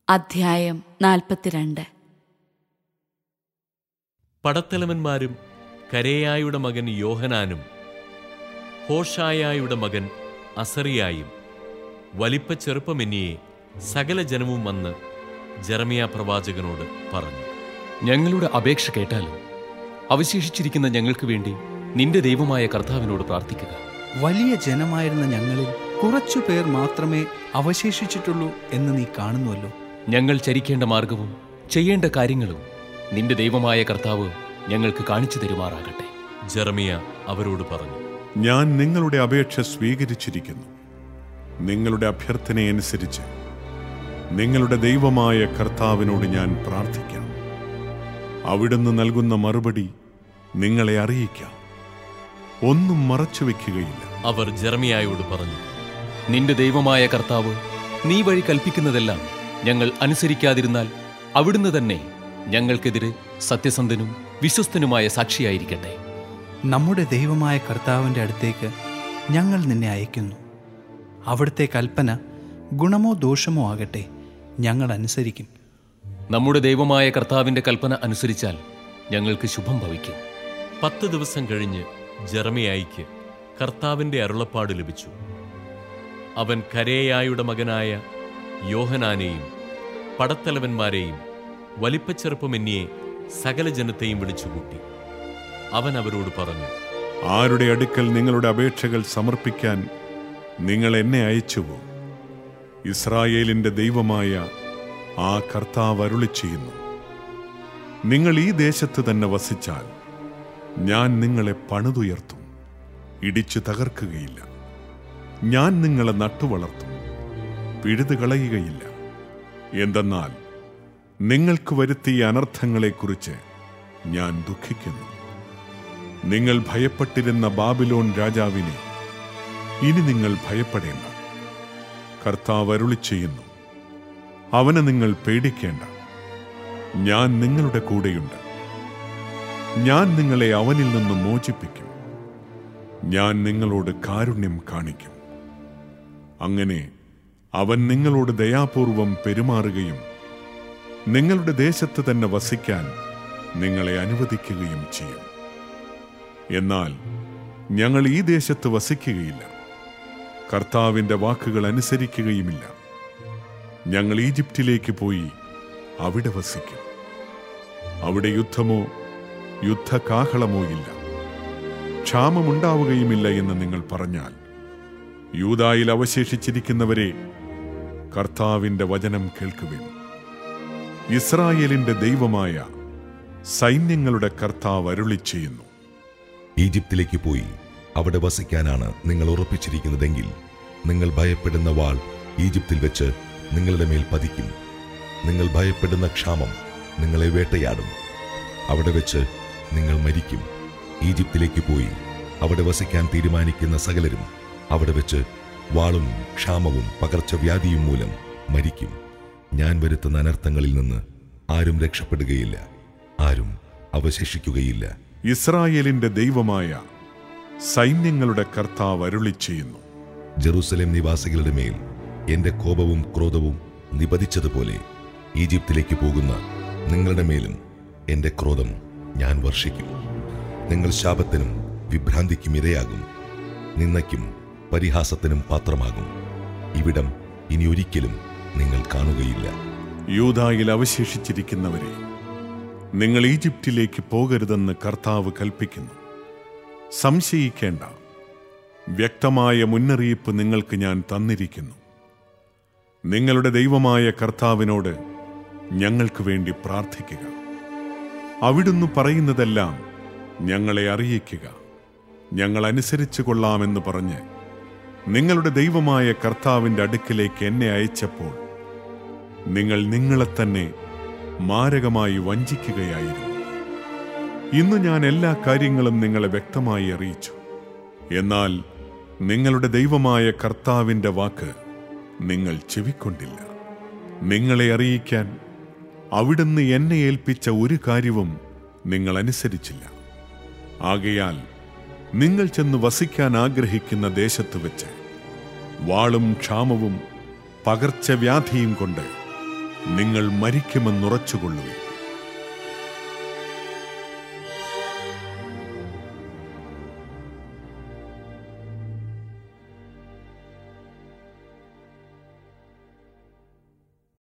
അധ്യായം നാൽപ്പത്തിരണ്ട് പടത്തലവന്മാരും കരേയായുടെ മകൻ യോഹനാനും ഹോഷായായുടെ മകൻ അസറിയായും വലിപ്പ ചെറുപ്പമെന്നിയെ സകല ജനവും വന്ന് ജെറമിയ പ്രവാചകനോട് പറഞ്ഞു ഞങ്ങളുടെ അപേക്ഷ കേട്ടാലും അവശേഷിച്ചിരിക്കുന്ന ഞങ്ങൾക്ക് വേണ്ടി നിന്റെ ദൈവമായ കർത്താവിനോട് പ്രാർത്ഥിക്കുക വലിയ ജനമായിരുന്ന ഞങ്ങളിൽ കുറച്ചു പേർ മാത്രമേ അവശേഷിച്ചിട്ടുള്ളൂ എന്ന് നീ കാണുന്നുവല്ലോ ഞങ്ങൾ ചരിക്കേണ്ട മാർഗവും ചെയ്യേണ്ട കാര്യങ്ങളും നിന്റെ ദൈവമായ കർത്താവ് ഞങ്ങൾക്ക് കാണിച്ചു തരുമാറാകട്ടെ ജെറമിയ അവരോട് പറഞ്ഞു ഞാൻ നിങ്ങളുടെ അപേക്ഷ സ്വീകരിച്ചിരിക്കുന്നു നിങ്ങളുടെ അഭ്യർത്ഥനയനുസരിച്ച് നിങ്ങളുടെ ദൈവമായ കർത്താവിനോട് ഞാൻ പ്രാർത്ഥിക്കാം അവിടുന്ന് നൽകുന്ന മറുപടി നിങ്ങളെ അറിയിക്കാം ഒന്നും മറച്ചു വെക്കുകയില്ല അവർ ജെറമിയായോട് പറഞ്ഞു നിന്റെ ദൈവമായ കർത്താവ് നീ വഴി കൽപ്പിക്കുന്നതെല്ലാം ഞങ്ങൾ അനുസരിക്കാതിരുന്നാൽ അവിടുന്ന് തന്നെ ഞങ്ങൾക്കെതിരെ സത്യസന്ധനും വിശ്വസ്തനുമായ സാക്ഷിയായിരിക്കട്ടെ നമ്മുടെ ദൈവമായ കർത്താവിൻ്റെ അടുത്തേക്ക് ഞങ്ങൾ നിന്നെ അയക്കുന്നു അവിടുത്തെ കൽപ്പന ഗുണമോ ദോഷമോ ആകട്ടെ ഞങ്ങൾ അനുസരിക്കും നമ്മുടെ ദൈവമായ കർത്താവിന്റെ കൽപ്പന അനുസരിച്ചാൽ ഞങ്ങൾക്ക് ശുഭം ഭവിക്കും പത്ത് ദിവസം കഴിഞ്ഞ് ജെറമിയായിക്ക് കർത്താവിന്റെ അരുളപ്പാട് ലഭിച്ചു അവൻ കരേയായുടെ മകനായ യോഹനാനെയും പടത്തലവന്മാരെയും വലിപ്പച്ചെറുപ്പമെന്നിയെ സകല ജനത്തെയും വിളിച്ചുകൂട്ടി അവൻ അവരോട് പറഞ്ഞു ആരുടെ അടുക്കൽ നിങ്ങളുടെ അപേക്ഷകൾ സമർപ്പിക്കാൻ നിങ്ങൾ എന്നെ അയച്ചുവോ ഇസ്രായേലിന്റെ ദൈവമായ ആ കർത്താവ് അരുളി ചെയ്യുന്നു നിങ്ങൾ ഈ ദേശത്ത് തന്നെ വസിച്ചാൽ ഞാൻ നിങ്ങളെ പണിതുയർത്തും ഇടിച്ചു തകർക്കുകയില്ല ഞാൻ നിങ്ങളെ നട്ടുവളർത്തും പിഴുതു കളയുകയില്ല എന്തെന്നാൽ നിങ്ങൾക്ക് വരുത്തിയ അനർത്ഥങ്ങളെക്കുറിച്ച് ഞാൻ ദുഃഖിക്കുന്നു നിങ്ങൾ ഭയപ്പെട്ടിരുന്ന ബാബിലോൺ രാജാവിനെ ഇനി നിങ്ങൾ ഭയപ്പെടേണ്ട കർത്താവ് അരുളി ചെയ്യുന്നു അവനെ നിങ്ങൾ പേടിക്കേണ്ട ഞാൻ നിങ്ങളുടെ കൂടെയുണ്ട് ഞാൻ നിങ്ങളെ അവനിൽ നിന്ന് മോചിപ്പിക്കും ഞാൻ നിങ്ങളോട് കാരുണ്യം കാണിക്കും അങ്ങനെ അവൻ നിങ്ങളോട് ദയാപൂർവം പെരുമാറുകയും നിങ്ങളുടെ ദേശത്ത് തന്നെ വസിക്കാൻ നിങ്ങളെ അനുവദിക്കുകയും ചെയ്യും എന്നാൽ ഞങ്ങൾ ഈ ദേശത്ത് വസിക്കുകയില്ല കർത്താവിന്റെ വാക്കുകൾ അനുസരിക്കുകയുമില്ല ഞങ്ങൾ ഈജിപ്തിലേക്ക് പോയി അവിടെ വസിക്കും അവിടെ യുദ്ധമോ യുദ്ധകാഹളമോ ഇല്ല ക്ഷാമമുണ്ടാവുകയുമില്ല എന്ന് നിങ്ങൾ പറഞ്ഞാൽ യൂതായിൽ അവശേഷിച്ചിരിക്കുന്നവരെ കർത്താവിന്റെ വചനം കേൾക്കുവിൻ ഇസ്രായേലിന്റെ ദൈവമായ സൈന്യങ്ങളുടെ കർത്താവ് അരുളി ചെയ്യുന്നു ഈജിപ്തിലേക്ക് പോയി അവിടെ വസിക്കാനാണ് നിങ്ങൾ ഉറപ്പിച്ചിരിക്കുന്നതെങ്കിൽ നിങ്ങൾ ഭയപ്പെടുന്ന വാൾ ഈജിപ്തിൽ വെച്ച് നിങ്ങളുടെ മേൽ പതിക്കും നിങ്ങൾ ഭയപ്പെടുന്ന ക്ഷാമം നിങ്ങളെ വേട്ടയാടും അവിടെ വെച്ച് നിങ്ങൾ മരിക്കും ഈജിപ്തിലേക്ക് പോയി അവിടെ വസിക്കാൻ തീരുമാനിക്കുന്ന സകലരും അവിടെ വെച്ച് വാളും ക്ഷാമവും പകർച്ചവ്യാധിയും മൂലം മരിക്കും ഞാൻ വരുത്തുന്ന അനർത്ഥങ്ങളിൽ നിന്ന് ആരും രക്ഷപ്പെടുകയില്ല ആരും അവശേഷിക്കുകയില്ല ഇസ്രായേലിന്റെ ദൈവമായ സൈന്യങ്ങളുടെ കർത്താവ് അരുളി ചെയ്യുന്നു ജെറൂസലേം നിവാസികളുടെ മേൽ എന്റെ കോപവും ക്രോധവും നിപതിച്ചതുപോലെ ഈജിപ്തിലേക്ക് പോകുന്ന നിങ്ങളുടെ മേലും എന്റെ ക്രോധം ഞാൻ വർഷിക്കും നിങ്ങൾ ശാപത്തിനും വിഭ്രാന്തിക്കും ഇരയാകും നിന്നയ്ക്കും പരിഹാസത്തിനും പാത്രമാകും ഇവിടം ഇനി ഒരിക്കലും നിങ്ങൾ കാണുകയില്ല യൂതായിൽ അവശേഷിച്ചിരിക്കുന്നവരെ നിങ്ങൾ ഈജിപ്തിലേക്ക് പോകരുതെന്ന് കർത്താവ് കൽപ്പിക്കുന്നു സംശയിക്കേണ്ട വ്യക്തമായ മുന്നറിയിപ്പ് നിങ്ങൾക്ക് ഞാൻ തന്നിരിക്കുന്നു നിങ്ങളുടെ ദൈവമായ കർത്താവിനോട് ഞങ്ങൾക്ക് വേണ്ടി പ്രാർത്ഥിക്കുക അവിടുന്ന് പറയുന്നതെല്ലാം ഞങ്ങളെ അറിയിക്കുക ഞങ്ങൾ അനുസരിച്ചു കൊള്ളാമെന്ന് പറഞ്ഞ് നിങ്ങളുടെ ദൈവമായ കർത്താവിന്റെ അടുക്കിലേക്ക് എന്നെ അയച്ചപ്പോൾ നിങ്ങൾ നിങ്ങളെ തന്നെ മാരകമായി വഞ്ചിക്കുകയായിരുന്നു ഇന്ന് ഞാൻ എല്ലാ കാര്യങ്ങളും നിങ്ങളെ വ്യക്തമായി അറിയിച്ചു എന്നാൽ നിങ്ങളുടെ ദൈവമായ കർത്താവിന്റെ വാക്ക് നിങ്ങൾ ചെവിക്കൊണ്ടില്ല നിങ്ങളെ അറിയിക്കാൻ അവിടുന്ന് എന്നെ ഏൽപ്പിച്ച ഒരു കാര്യവും നിങ്ങൾ അനുസരിച്ചില്ല ആകയാൽ നിങ്ങൾ ചെന്ന് വസിക്കാൻ ആഗ്രഹിക്കുന്ന ദേശത്ത് വെച്ച് വാളും ക്ഷാമവും പകർച്ചവ്യാധിയും കൊണ്ട് നിങ്ങൾ മരിക്കുമെന്നുറച്ചുകൊള്ളുവിൻ